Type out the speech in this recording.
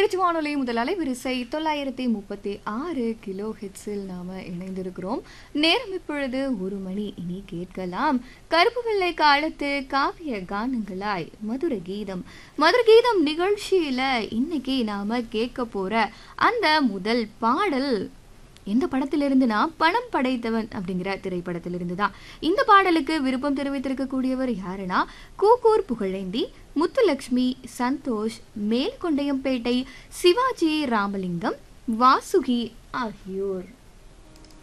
திருச்சி வானொலி முதல் அலைவரிசை தொள்ளாயிரத்தி முப்பத்தி ஆறு கிலோ ஹெட்ஸில் நாம இணைந்திருக்கிறோம் நேரம் இப்பொழுது ஒரு மணி இனி கேட்கலாம் கருப்பு வெள்ளை காலத்து காவிய கானங்களாய் மதுர கீதம் மதுர கீதம் நிகழ்ச்சியில இன்னைக்கு நாம கேட்க போற அந்த முதல் பாடல் எந்த படத்திலிருந்துனா பணம் படைத்தவன் அப்படிங்கிற திரைப்படத்திலிருந்து தான் இந்த பாடலுக்கு விருப்பம் தெரிவித்திருக்கக்கூடியவர் யாருன்னா கூக்கூர் புகழேந்தி முத்துலக்ஷ்மி சந்தோஷ் மேல்கொண்டையம்பேட்டை சிவாஜி ராமலிங்கம் வாசுகி ஆகியோர்